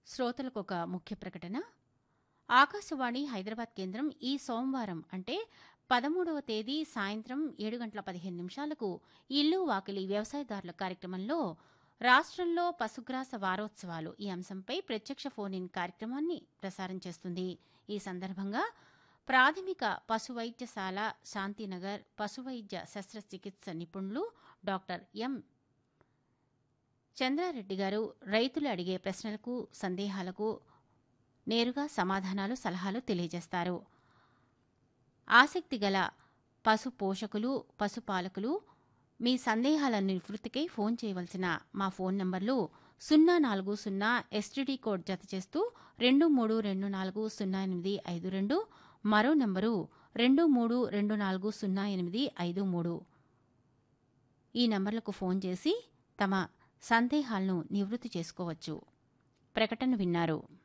శ్రోతలకు ఒక ముఖ్య ప్రకటన ఆకాశవాణి హైదరాబాద్ కేంద్రం ఈ సోమవారం అంటే పదమూడవ తేదీ సాయంత్రం ఏడు గంటల పదిహేను నిమిషాలకు ఇల్లు వాకిలి వ్యవసాయదారుల కార్యక్రమంలో రాష్ట్రంలో పశుగ్రాస వారోత్సవాలు ఈ అంశంపై ప్రత్యక్ష ఫోన్ ఇన్ కార్యక్రమాన్ని ప్రసారం చేస్తుంది ఈ సందర్భంగా ప్రాథమిక పశు వైద్యశాల శాంతినగర్ పశు వైద్య శస్త్రచికిత్స నిపుణులు డాక్టర్ ఎం చంద్రారెడ్డి గారు రైతులు అడిగే ప్రశ్నలకు సందేహాలకు నేరుగా సమాధానాలు సలహాలు తెలియజేస్తారు ఆసక్తి గల పశు పోషకులు పశుపాలకులు మీ సందేహాల నివృత్తికై ఫోన్ చేయవలసిన మా ఫోన్ నంబర్లు సున్నా నాలుగు సున్నా ఎస్టీడీ కోడ్ జత చేస్తూ రెండు మూడు రెండు నాలుగు సున్నా ఎనిమిది ఐదు రెండు మరో నంబరు రెండు మూడు రెండు నాలుగు సున్నా ఎనిమిది ఐదు మూడు ఈ నంబర్లకు ఫోన్ చేసి తమ సందేహాలను నివృత్తి చేసుకోవచ్చు ప్రకటన విన్నారు